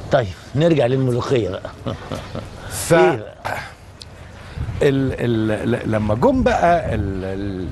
طيب نرجع للملوخيه بقى ف إيه بقى؟ ال ال لما جم بقى ال ال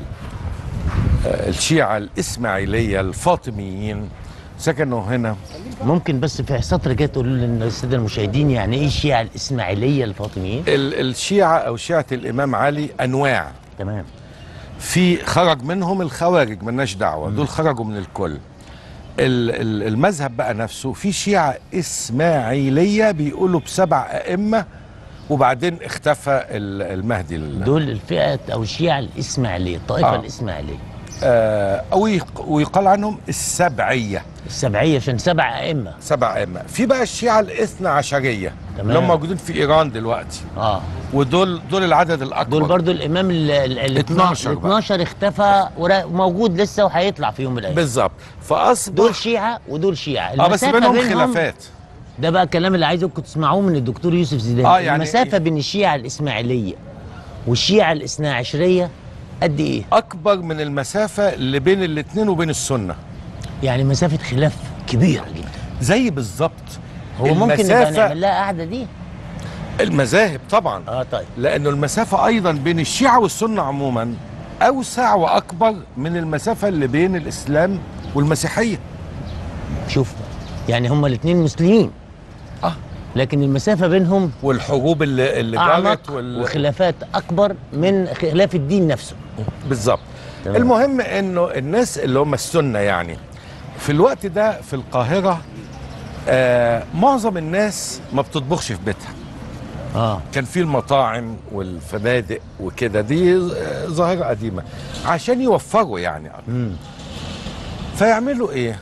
الشيعة الإسماعيلية الفاطميين سكنوا هنا ممكن بس في سطر كده تقولوا للساده المشاهدين يعني ايه الشيعه الاسماعيليه الفاطميين ال الشيعة أو شيعة الإمام علي أنواع تمام في خرج منهم الخوارج ملناش دعوة دول خرجوا من الكل ال- ال- المذهب بقى نفسه في شيعة إسماعيلية بيقولوا بسبع أئمة وبعدين اختفى ال- المهدي ال- دول الفئه او الشيعه الاسماعيليه الطائفه آه. آه. الاسماعيليه آه، أو يق- ويقال عنهم السبعية السبعيه عشان سبع ائمه سبع أئمة في بقى الشيعة الاثنى عشرية تمام. اللي هم موجودين في إيران دلوقتي اه ودول دول العدد الأكبر دول برضو الامام ال ال- ال 12 ال بقى. 12 اختفى ورا- موجود لسه وهيطلع في يوم من الايام بالظبط فأصبح دول شيعه ودول شيعه اه بس المسافة بينهم بينهم- خلافات ده بقى الكلام اللي عايزكم تسمعوه من الدكتور يوسف زيدان آه، يعني المسافه إيه؟ بين الشيعه الاسماعيليه والشيعه الاثنى عشريه قد ايه أكبر من المسافة اللي بين الاثنين وبين السنة يعني مسافه خلاف كبيره جدا زي بالظبط هو ممكن نبقى المسافة نعمل لها قعده دي المذاهب طبعا اه طيب لأنه المسافة أيضا بين الشيعة والسنة عموما أوسع وأكبر من المسافة اللي بين الإسلام والمسيحية شوف يعني هما الاثنين مسلمين اه لكن المسافه بينهم والحروب اللي اللي جرت اعمق وال... وخلافات اكبر من خلاف الدين نفسه بالظبط تمام. المهم انه الناس اللي هم السنه يعني في الوقت ده في القاهره آه معظم الناس ما بتطبخش في بيتها اه كان في المطاعم والفنادق وكده دي آه، ظاهره قديمه عشان يوفروا يعني امم فيعملوا ايه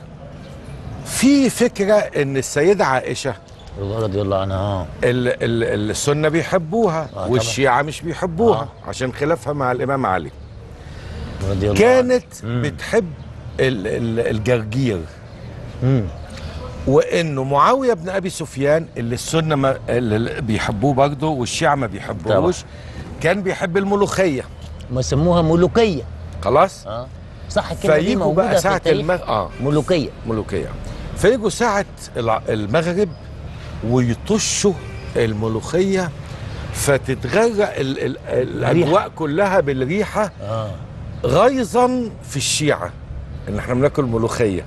في فكره ان السيده عائشه رضي الله عنها اه ال ال السنه بيحبوها طبعا. والشيعه مش بيحبوها آه. عشان خلافها مع الامام علي رضي الله كانت مم. بتحب ال ال الجرجير امم وانه معاويه بن ابي سفيان اللي السنه ما اللي بيحبوه برضه والشيعه ما بيحبوهوش كان بيحب الملوخيه ما سموها ملوكيه خلاص اه صح الكلمه دي فيجوا موجوده بقى في ساعه التاريخ المغ... اه ملوكيه ملوكيه فيجوا ساعه الع- المغرب ويطشوا الملوخيه فتتغرق ال ال الاجواء كلها بالريحه اه غيظا في الشيعه ان احنا بناكل ملوخيه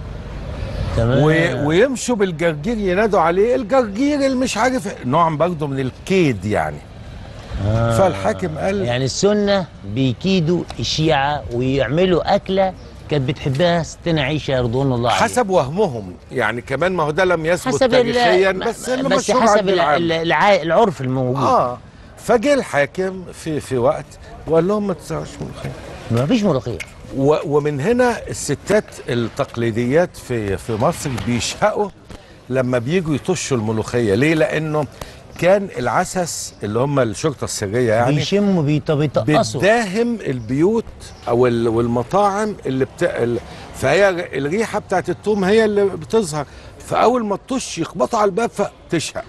تمام و... ويمشوا بالجرجير ينادوا عليه الجرجير اللي مش عارف نوع برضه من الكيد يعني آه. فالحاكم قال يعني السنه بيكيدوا الشيعه ويعملوا اكله كانت بتحبها ستنا عيشه رضوان الله عليها حسب وهمهم يعني كمان ما هو ده لم يثبت حسب ال- تاريخيا م- بس اللي بس مشهور حسب عند ال- العام. ال- الع- العرف الموجود اه فجه الحاكم في في وقت وقال لهم ما تسووش ملوخيه ما فيش ملوخيه و... ومن هنا الستات التقليديات في في مصر بيشهقوا لما بيجوا يطشوا الملوخيه ليه لانه كان العسس اللي هم الشرطه السريه يعني بيشموا بيط- بيطقصوا بتداهم البيوت او ال- والمطاعم اللي بت... ال- فهي الريحه بتاعت التوم هي اللي بتظهر فاول ما تطش يخبطوا على الباب فتشهق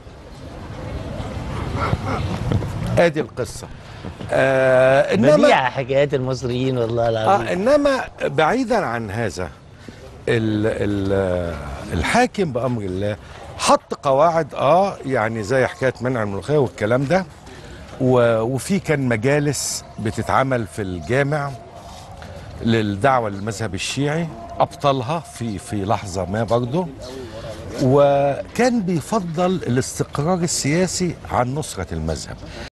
ادي القصه آه انما بديعه حكايات المصريين والله العظيم آه انما بعيدا عن هذا ال ال الحاكم بامر الله حط قواعد اه يعني زي حكايه منع الملوخيه والكلام ده و- وفي كان مجالس بتتعمل في الجامع للدعوه للمذهب الشيعي ابطلها في في لحظه ما برضه وكان بيفضل الاستقرار السياسي عن نصره المذهب